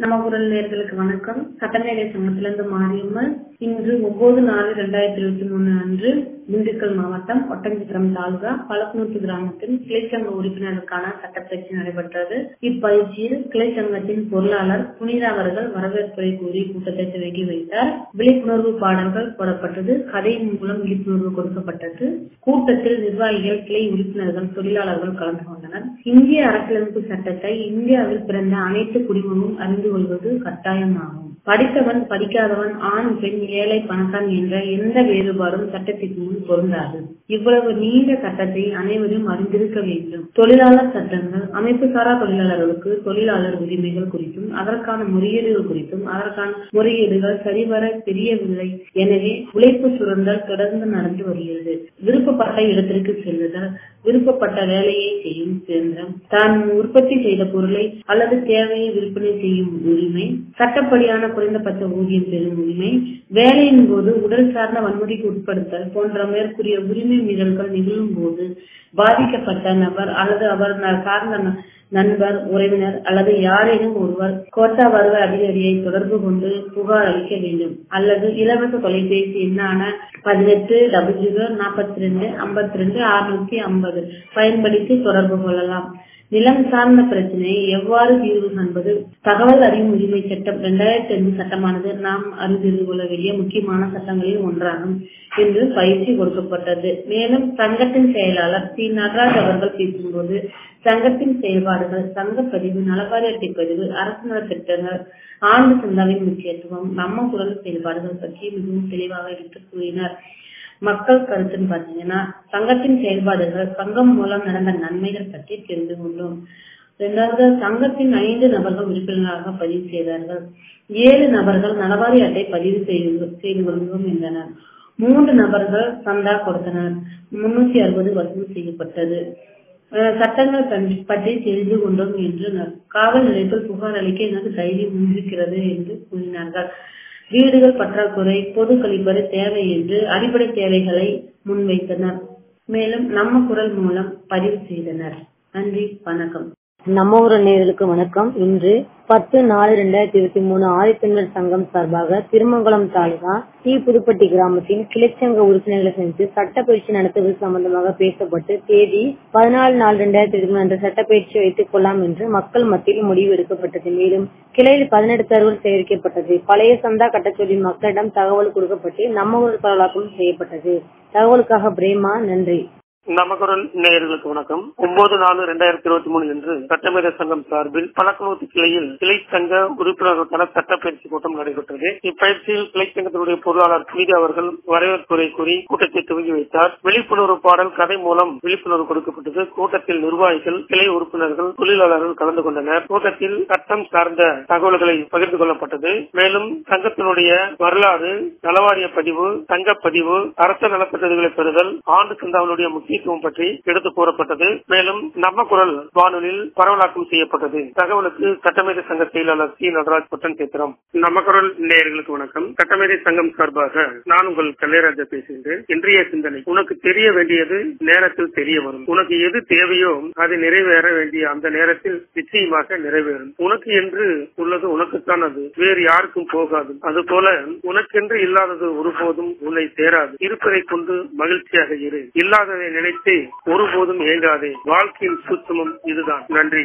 நம்ம குரல் நேர்களுக்கு வணக்கம் சட்டமேடை சங்கத்திலிருந்து மாரியம்மன் இன்று ஒன்பது நாலு ரெண்டாயிரத்தி இருபத்தி மூணு அன்று திண்டுக்கல் மாவட்டம் ஒட்டஞ்சித்திரம் தாலுகா பழக்குனூத்து கிராமத்தில் கிளைச்சங்க உறுப்பினருக்கான சட்டப்பயிற்சி நடைபெற்றது இப்பயிற்சியில் கிளைச்சங்கத்தின் பொருளாளர் புனிதா அவர்கள் வரவேற்புரை கூறி கூட்டத்தை துவக்கி வைத்தார் விழிப்புணர்வு பாடல்கள் போடப்பட்டது கதையின் மூலம் விழிப்புணர்வு கொடுக்கப்பட்டது கூட்டத்தில் நிர்வாகிகள் கிளை உறுப்பினர்கள் தொழிலாளர்கள் கலந்து கொண்டனர் இந்திய அரசியலமைப்பு சட்டத்தை இந்தியாவில் பிறந்த அனைத்து குடிமகனும் அறிந்து கொள்வது கட்டாயமாகும் படித்தவன் படிக்காதவன் ஆண் பெண் ஏழை பணக்காரன் என்ற எந்த வேறுபாடும் சட்டத்திற்கு முன் பொருந்தாது இவ்வளவு நீண்ட சட்டத்தை அனைவரும் அறிந்திருக்க வேண்டும் தொழிலாளர் சட்டங்கள் அமைப்பு சாரா தொழிலாளர்களுக்கு தொழிலாளர் உரிமைகள் குறித்தும் அதற்கான முறையீடுகள் குறித்தும் அதற்கான முறையீடுகள் சரிவர தெரியவில்லை எனவே உழைப்பு சுரண்டல் தொடர்ந்து நடந்து வருகிறது விருப்பப்பட்ட இடத்திற்கு செல்லுதல் விருப்பப்பட்ட வேலையை செய்யும் சுதந்திரம் தான் உற்பத்தி செய்த பொருளை அல்லது தேவையை விற்பனை செய்யும் உரிமை சட்டப்படியான குறைந்தபட்ச ஊதியம் பெறும் உரிமை வேலையின் போது உடல் சார்ந்த வன்முறைக்கு உட்படுத்தல் போன்ற மேற்கூறிய உரிமை மீறல்கள் நிகழும் போது பாதிக்கப்பட்ட நபர் அல்லது அவர் சார்ந்த நண்பர் உறவினர் அல்லது யாரேனும் ஒருவர் கோட்டா வருவாய் அதிகாரியை தொடர்பு கொண்டு புகார் அளிக்க வேண்டும் அல்லது இலவச தொலைபேசி எண்ணான பதினெட்டு டபுள் ஜீரோ நாற்பத்தி ரெண்டு ஐம்பத்தி ரெண்டு அறுநூத்தி ஐம்பது பயன்படுத்தி தொடர்பு கொள்ளலாம் நிலம் சார்ந்த பிரச்சனையை எவ்வாறு தீர்வு காண்பது தகவல் அறியும் உரிமை சட்டம் இரண்டாயிரத்தி அஞ்சு சட்டமானது நாம் அறிந்து கொள்ள வேண்டிய முக்கியமான சட்டங்களில் ஒன்றாகும் என்று பயிற்சி கொடுக்கப்பட்டது மேலும் சங்கத்தின் செயலாளர் சி நடராஜ் அவர்கள் பேசும்போது சங்கத்தின் செயல்பாடுகள் சங்க பதிவு நலவாரி அட்டை பதிவு அரசு நலத்திட்டங்கள் ஆண்டு சந்தாவின் முக்கியத்துவம் நம்ம குரல் செயல்பாடுகள் பற்றி மிகவும் தெளிவாக எடுத்து கூறினார் மக்கள் கருத்துன்னு பாத்தீங்கன்னா சங்கத்தின் செயல்பாடுகள் சங்கம் மூலம் நடந்த நன்மைகள் பற்றி தெரிந்து கொண்டோம் இரண்டாவது சங்கத்தின் ஐந்து நபர்கள் உறுப்பினராக பதிவு செய்தார்கள் ஏழு நபர்கள் நலவாரி அட்டை பதிவு செய்து செய்து கொள்வோம் என்றனர் மூன்று நபர்கள் சந்தா கொடுத்தனர் முன்னூத்தி அறுபது வசூல் செய்யப்பட்டது சட்டங்கள் பற்றி தெரிந்து கொண்டோம் என்றனர் காவல் நிலையத்தில் புகார் அளிக்க எனக்கு தைரியம் இருக்கிறது என்று கூறினார்கள் வீடுகள் பற்றாக்குறை பொது கழிப்பறை தேவை என்று அடிப்படை தேவைகளை முன்வைத்தனர் மேலும் நம்ம குரல் மூலம் பதிவு செய்தனர் நன்றி வணக்கம் நம்ம ஊர் நேர்களுக்கு வணக்கம் இன்று பத்து நாலு ரெண்டாயிரத்தி இருபத்தி மூணு ஆதித்தமிழர் சங்கம் சார்பாக திருமங்கலம் தாலுகா டி புதுப்பட்டி கிராமத்தின் கிளைச்சங்க உறுப்பினர்களை சென்று சட்டப்பயிற்சி நடத்துவது சம்பந்தமாக பேசப்பட்டு தேதி பதினாலு நாலு ரெண்டாயிரத்தி இருபத்தி மூணு அன்று சட்டப்பயிற்சி வைத்துக் கொள்ளலாம் என்று மக்கள் மத்தியில் முடிவு எடுக்கப்பட்டது மேலும் கிளையில் பதினெட்டு தகவல் சேகரிக்கப்பட்டது பழைய சந்தா கட்டச்சொல்லி மக்களிடம் தகவல் கொடுக்கப்பட்டு நம்ம ஊர் பரவலாக்கம் செய்யப்பட்டது தகவலுக்காக பிரேமா நன்றி நமக்குரல் நேயர்களுக்கு வணக்கம் ஒன்பது நாலு ரெண்டாயிரத்தி இருபத்தி மூணு என்று சட்டமேத சங்கம் சார்பில் பழக்கநூத்து கிளையில் கிளை சங்க உறுப்பினர்களுக்கான சட்டப்பயிற்சி கூட்டம் நடைபெற்றது இப்பயிற்சியில் கிளை சங்கத்தினுடைய பொருளாளர் புனிதா அவர்கள் வரவேற்புரை கூறி கூட்டத்தை துவங்கி வைத்தார் விழிப்புணர்வு பாடல் கதை மூலம் விழிப்புணர்வு கொடுக்கப்பட்டது கூட்டத்தில் நிர்வாகிகள் கிளை உறுப்பினர்கள் தொழிலாளர்கள் கலந்து கொண்டனர் கூட்டத்தில் சட்டம் சார்ந்த தகவல்களை பகிர்ந்து கொள்ளப்பட்டது மேலும் சங்கத்தினுடைய வரலாறு நலவாரிய பதிவு சங்க பதிவு அரச நலத்திட்டங்களை பெறுதல் ஆண்டு சந்தாவினுடைய முக்கிய முக்கியத்துவம் பற்றி எடுத்து கூறப்பட்டது மேலும் நம்ம குரல் வானொலியில் பரவலாக்கம் செய்யப்பட்டது தகவலுக்கு சட்டமேதை சங்க செயலாளர் சி நடராஜ் பொட்டன் சேத்திரம் நம்ம குரல் நேயர்களுக்கு வணக்கம் சட்டமேதை சங்கம் சார்பாக நான் உங்கள் கல்லைராஜா பேசுகின்றேன் இன்றைய சிந்தனை உனக்கு தெரிய வேண்டியது நேரத்தில் தெரிய வரும் உனக்கு எது தேவையோ அது நிறைவேற வேண்டிய அந்த நேரத்தில் நிச்சயமாக நிறைவேறும் உனக்கு என்று உள்ளது உனக்குத்தான் அது வேறு யாருக்கும் போகாது அது போல உனக்கென்று இல்லாதது ஒருபோதும் உன்னை சேராது இருப்பதை கொண்டு மகிழ்ச்சியாக இரு இல்லாததை நினைத்து ஒருபோதும் இயங்காதே வாழ்க்கையின் சூட்சமம் இதுதான் நன்றி